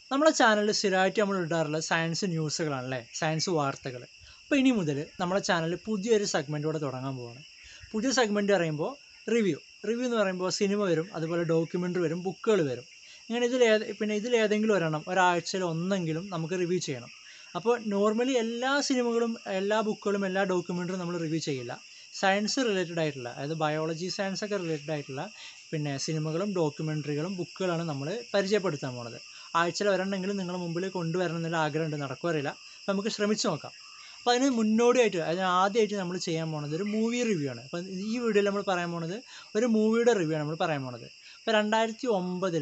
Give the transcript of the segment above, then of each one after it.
നമ്മളെ ചാനലിൽ സ്ഥിരമായിട്ട് നമ്മൾ ഇടാറുള്ള സയൻസ് ന്യൂസുകളാണല്ലേ സയൻസ് വാർത്തകൾ അപ്പോൾ ഇനി മുതൽ നമ്മളെ ചാനലിൽ പുതിയൊരു സെഗ്മെൻറ്റോടെ തുടങ്ങാൻ പോവാണ് പുതിയ സെഗ്മെൻറ്റ് പറയുമ്പോൾ റിവ്യൂ റിവ്യൂ എന്ന് പറയുമ്പോൾ സിനിമ വരും അതുപോലെ ഡോക്യുമെൻ്ററി വരും ബുക്കുകൾ വരും ഇങ്ങനെ ഇതിൽ ഏത് പിന്നെ ഇതിലേതെങ്കിലും ഒരെണ്ണം ഒരാഴ്ചയിൽ ഒന്നെങ്കിലും നമുക്ക് റിവ്യൂ ചെയ്യണം അപ്പോൾ നോർമലി എല്ലാ സിനിമകളും എല്ലാ ബുക്കുകളും എല്ലാ ഡോക്യുമെൻ്ററിയും നമ്മൾ റിവ്യൂ ചെയ്യില്ല സയൻസ് റിലേറ്റഡ് ആയിട്ടുള്ള അതായത് ബയോളജി സയൻസ് ഒക്കെ റിലേറ്റഡ് ആയിട്ടുള്ള പിന്നെ സിനിമകളും ഡോക്യുമെൻ്ററികളും ബുക്കുകളാണ് നമ്മൾ പരിചയപ്പെടുത്താൻ പോണത് ആഴ്ചയിൽ ഒരെണ്ണെങ്കിലും നിങ്ങളുടെ മുമ്പിൽ കൊണ്ടുവരണം എന്നുള്ള ആഗ്രഹമുണ്ട് നടക്കുമോ അറിയില്ല അപ്പോൾ നമുക്ക് ശ്രമിച്ചു നോക്കാം അപ്പോൾ അതിന് മുന്നോടിയായിട്ട് അതിന് ആദ്യമായിട്ട് നമ്മൾ ചെയ്യാൻ പോണത് ഒരു മൂവി റിവ്യൂ ആണ് അപ്പോൾ ഈ വീഡിയോയിൽ നമ്മൾ പറയാൻ പോണത് ഒരു മൂവിയുടെ റിവ്യൂ ആണ് നമ്മൾ പറയാൻ പോണത് അപ്പോൾ രണ്ടായിരത്തി ഒമ്പതിൽ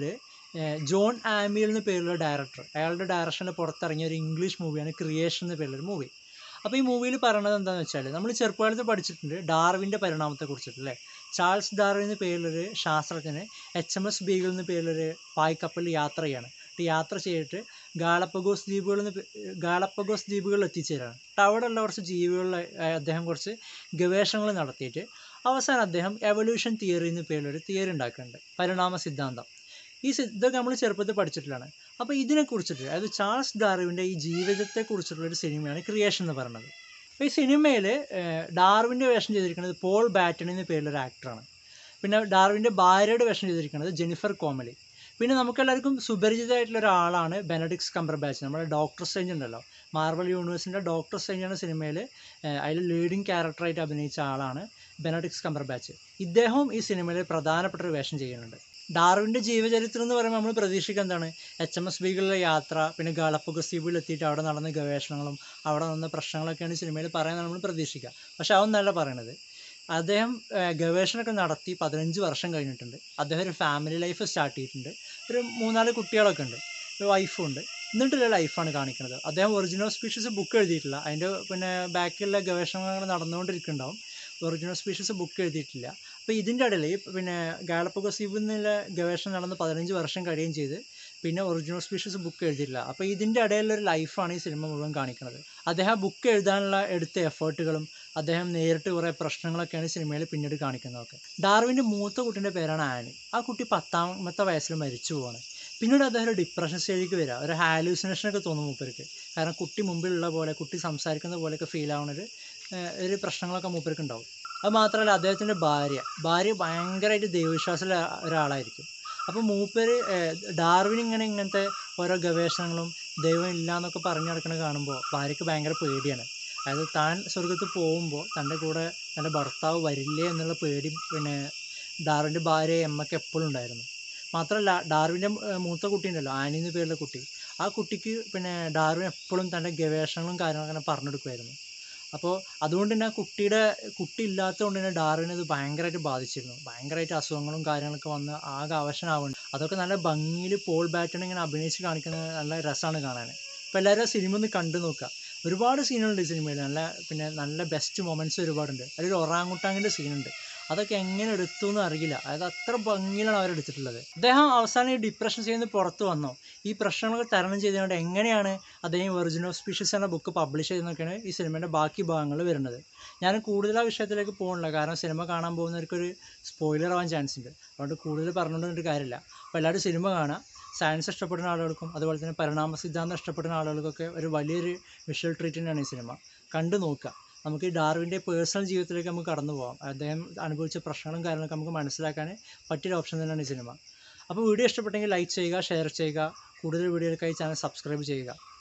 ജോൺ ആമിയൽ എന്ന പേരുള്ള ഡയറക്ടർ അയാളുടെ ഡയറക്ഷനിൽ പുറത്തിറങ്ങിയ ഒരു ഇംഗ്ലീഷ് മൂവിയാണ് ക്രിയേഷൻ എന്ന പേരുള്ളൊരു മൂവി അപ്പോൾ ഈ മൂവിയിൽ പറയണത് എന്താണെന്ന് വെച്ചാൽ നമ്മൾ ചെറുപ്പകാലത്ത് പഠിച്ചിട്ടുണ്ട് ഡാർവിൻ്റെ പരിണാമത്തെക്കുറിച്ചിട്ട് അല്ലേ ചാൾസ് ഡാർവിൻ എന്ന പേരിലൊരു ശാസ്ത്രജ്ഞന് എച്ച് എം എസ് ബീഗിൾ എന്ന പേരിലൊരു പായ്ക്കപ്പലിൽ യാത്ര ചെയ്യാണ് എന്നിട്ട് യാത്ര ചെയ്തിട്ട് ഗാലപ്പഗോസ് ദ്വീപുകളിൽ നിന്ന് ഗാലപ്പഗോസ് ദ്വീപുകളിൽ എത്തിച്ചേരാണ് എന്നിട്ട് അവിടെയുള്ള കുറച്ച് ജീവികളിൽ അദ്ദേഹം കുറച്ച് ഗവേഷണങ്ങൾ നടത്തിയിട്ട് അവസാനം അദ്ദേഹം എവല്യൂഷൻ തിയറി എന്ന പേരിലൊരു തിയറി ഉണ്ടാക്കുന്നുണ്ട് പരിണാമ സിദ്ധാന്തം ഈ സി ഇതൊക്കെ നമ്മൾ ചെറുപ്പത്തിൽ പഠിച്ചിട്ടുള്ളതാണ് അപ്പോൾ ഇതിനെക്കുറിച്ചിട്ട് അതായത് ചാൾസ് ഡാർവിൻ്റെ ഈ ജീവിതത്തെക്കുറിച്ചിട്ടുള്ള ഒരു സിനിമയാണ് ക്രിയേഷൻ എന്ന് പറയുന്നത് അപ്പോൾ ഈ സിനിമയിൽ ഡാർവിൻ്റെ വേഷം ചെയ്തിരിക്കുന്നത് പോൾ ബാറ്റൺ എന്ന പേരിലൊരു ആക്ടറാണ് പിന്നെ ഡാർവിൻ്റെ ഭാര്യയുടെ വേഷം ചെയ്തിരിക്കുന്നത് ജെനിഫർ കോമലി പിന്നെ നമുക്കെല്ലാവർക്കും സുപരിചിതമായിട്ടുള്ള ഒരാളാണ് ബെനഡിക്സ് കംബർ ബാച്ച് നമ്മുടെ ഡോക്ടർ സ്ട്രേഞ്ച് ഉണ്ടല്ലോ മാർവൽ യൂണിവേഴ്സിൻ്റെ ഡോക്ടർ സ്ട്രേഞ്ച് എന്ന സിനിമയിൽ അതിൽ ലീഡിങ് ക്യാരക്ടറായിട്ട് അഭിനയിച്ച ആളാണ് ബെനഡിക്സ് കംബർ ബാച്ച് ഇദ്ദേഹവും ഈ സിനിമയിൽ പ്രധാനപ്പെട്ട ഒരു വേഷം ചെയ്യുന്നുണ്ട് ഡാർവിൻ്റെ ജീവചരിത്രം എന്ന് പറയുമ്പോൾ നമ്മൾ പ്രതീക്ഷിക്കുക എന്താണ് എച്ച് എം എസ് ബികളിലെ യാത്ര പിന്നെ ഗാലപ്പഗോസ് ദ്വീപിൽ എത്തിയിട്ട് അവിടെ നടന്ന ഗവേഷണങ്ങളും അവിടെ നടന്ന പ്രശ്നങ്ങളൊക്കെയാണ് ഈ സിനിമയിൽ പറയാൻ നമ്മൾ പ്രതീക്ഷിക്കുക പക്ഷെ അതൊന്നല്ല പറയണത് അദ്ദേഹം ഗവേഷണമൊക്കെ നടത്തി പതിനഞ്ച് വർഷം കഴിഞ്ഞിട്ടുണ്ട് അദ്ദേഹം ഒരു ഫാമിലി ലൈഫ് സ്റ്റാർട്ട് ചെയ്തിട്ടുണ്ട് ഒരു മൂന്നാല് കുട്ടികളൊക്കെ ഉണ്ട് ഒരു വൈഫും ഉണ്ട് എന്നിട്ടുള്ള ലൈഫാണ് കാണിക്കുന്നത് അദ്ദേഹം ഒറിജിനൽ സ്പീഷീസ് ബുക്ക് എഴുതിയിട്ടില്ല അതിൻ്റെ പിന്നെ ബാക്കിയുള്ള ഗവേഷണങ്ങൾ നടന്നുകൊണ്ടിരിക്കുന്നുണ്ടാവും ഒറിജിനൽ സ്പീഷീസ് ബുക്ക് എഴുതിയിട്ടില്ല അപ്പോൾ ഇതിൻ്റെ ഇടയിൽ ഈ പിന്നെ ഗാലപ്പഗോസീബിൽ നിന്നുള്ള ഗവേഷണം നടന്ന് പതിനഞ്ച് വർഷം കഴിയുകയും ചെയ്ത് പിന്നെ ഒറിജിനൽ സ്പീഷീസ് ബുക്ക് എഴുതിയില്ല അപ്പോൾ ഇതിൻ്റെ ഇടയിലൊരു ലൈഫാണ് ഈ സിനിമ മുഴുവൻ കാണിക്കുന്നത് അദ്ദേഹം ബുക്ക് എഴുതാനുള്ള എടുത്ത എഫേർട്ടുകളും അദ്ദേഹം നേരിട്ട് കുറേ പ്രശ്നങ്ങളൊക്കെയാണ് സിനിമയിൽ പിന്നീട് കാണിക്കുന്നതൊക്കെ ഡാർവിൻ്റെ മൂത്ത കുട്ടീൻ്റെ പേരാണ് ആനി ആ കുട്ടി പത്താമത്തെ വയസ്സിൽ മരിച്ചു പോവാണ് പിന്നീട് അദ്ദേഹം ഒരു ഡിപ്രഷൻ സ്റ്റേജിലേക്ക് വരിക ഒരു ഹാലൂസിനേഷനൊക്കെ തോന്നും മൂപ്പർക്ക് കാരണം കുട്ടി മുമ്പിലുള്ള പോലെ കുട്ടി സംസാരിക്കുന്ന പോലെയൊക്കെ ഫീൽ ആവുന്ന ഒരു ഒരു പ്രശ്നങ്ങളൊക്കെ മൂപ്പർക്ക് ഉണ്ടാവും അത് മാത്രമല്ല അദ്ദേഹത്തിൻ്റെ ഭാര്യ ഭാര്യ ഭയങ്കരമായിട്ട് ദൈവവിശ്വാസമുള്ള ഒരാളായിരിക്കും അപ്പോൾ മൂപ്പര് ഡാർവിൻ ഇങ്ങനെ ഇങ്ങനത്തെ ഓരോ ഗവേഷണങ്ങളും ദൈവം ഇല്ല എന്നൊക്കെ പറഞ്ഞു നടക്കുന്നത് കാണുമ്പോൾ ഭാര്യയ്ക്ക് ഭയങ്കര പേടിയാണ് അതായത് താൻ സ്വർഗത്ത് പോകുമ്പോൾ തൻ്റെ കൂടെ തൻ്റെ ഭർത്താവ് വരില്ലേ എന്നുള്ള പേടി പിന്നെ ഡാർവിൻ്റെ ഭാര്യ എമ്മയ്ക്ക് എപ്പോഴും ഉണ്ടായിരുന്നു മാത്രമല്ല ഡാർവിൻ്റെ മൂത്ത കുട്ടി ഉണ്ടല്ലോ ആനി എന്ന പേരുള്ള കുട്ടി ആ കുട്ടിക്ക് പിന്നെ ഡാർവിൻ എപ്പോഴും തൻ്റെ ഗവേഷണങ്ങളും കാര്യങ്ങളൊക്കെ അങ്ങനെ പറഞ്ഞെടുക്കുമായിരുന്നു അപ്പോൾ അതുകൊണ്ട് തന്നെ ആ കുട്ടിയുടെ കുട്ടി ഇല്ലാത്തതുകൊണ്ട് തന്നെ ഡാർവിനെ ഇത് ഭയങ്കരമായിട്ട് ബാധിച്ചിരുന്നു ഭയങ്കരമായിട്ട് അസുഖങ്ങളും കാര്യങ്ങളൊക്കെ വന്ന് ആകെ അവശനാവുന്നുണ്ട് അതൊക്കെ നല്ല ഭംഗിയിൽ പോൾ ബാറ്റൺ ഇങ്ങനെ അഭിനയിച്ച് കാണിക്കുന്നത് നല്ല രസമാണ് കാണാൻ അപ്പോൾ എല്ലാവരും ആ സിനിമ ഒന്ന് കണ്ടു നോക്കുക ഒരുപാട് സീനുകളുണ്ട് ഈ സിനിമയിൽ നല്ല പിന്നെ നല്ല ബെസ്റ്റ് മൊമെൻറ്റ്സ് ഒരുപാടുണ്ട് അതിലൊരു ഒറാങ്ങുട്ടാങ്ങിൻ്റെ സീനുണ്ട് അതൊക്കെ എങ്ങനെ എടുത്തു എന്ന് അറിയില്ല അതായത് അത്ര ഭംഗിയിലാണ് അവരെടുത്തിട്ടുള്ളത് അദ്ദേഹം അവസാനം ഈ ഡിപ്രഷൻ ചെയ്യുന്ന പുറത്ത് വന്നോ ഈ പ്രശ്നങ്ങളൊക്കെ തരണം ചെയ്തുകൊണ്ട് എങ്ങനെയാണ് അദ്ദേഹം ഒറിജിനൽ സ്പീഷീസ് എന്ന ബുക്ക് പബ്ലിഷ് ചെയ്തെന്നൊക്കെയാണ് ഈ സിനിമയുടെ ബാക്കി ഭാഗങ്ങൾ വരുന്നത് ഞാൻ കൂടുതൽ ആ വിഷയത്തിലേക്ക് പോകുന്നില്ല കാരണം സിനിമ കാണാൻ പോകുന്നവർക്കൊരു സ്പോയിലർ ആവാൻ ചാൻസ് ഉണ്ട് അതുകൊണ്ട് കൂടുതൽ പറഞ്ഞുകൊണ്ടൊരു കാര്യമില്ല അപ്പോൾ എല്ലാവരും സിനിമ കാണുക സയൻസ് ഇഷ്ടപ്പെടുന്ന ആളുകൾക്കും അതുപോലെ തന്നെ പരിണാമ സിദ്ധാന്തം ഇഷ്ടപ്പെടുന്ന ആളുകൾക്കൊക്കെ ഒരു വലിയൊരു വിഷ്വൽ ട്രീറ്റ്മെൻ്റ് ആണ് ഈ സിനിമ കണ്ടു നോക്കുക നമുക്ക് ഈ ഡാർവിൻ്റെ പേഴ്സണൽ ജീവിതത്തിലേക്ക് നമുക്ക് കടന്നു പോകാം അദ്ദേഹം അനുഭവിച്ച പ്രശ്നങ്ങളും കാര്യങ്ങളൊക്കെ നമുക്ക് മനസ്സിലാക്കാൻ പറ്റിയൊരു ഓപ്ഷൻ തന്നെയാണ് ഈ സിനിമ അപ്പോൾ വീഡിയോ ഇഷ്ടപ്പെട്ടെങ്കിൽ ലൈക്ക് ചെയ്യുക ഷെയർ ചെയ്യുക കൂടുതൽ വീഡിയോകൾക്കായി ചാനൽ സബ്സ്ക്രൈബ് ചെയ്യുക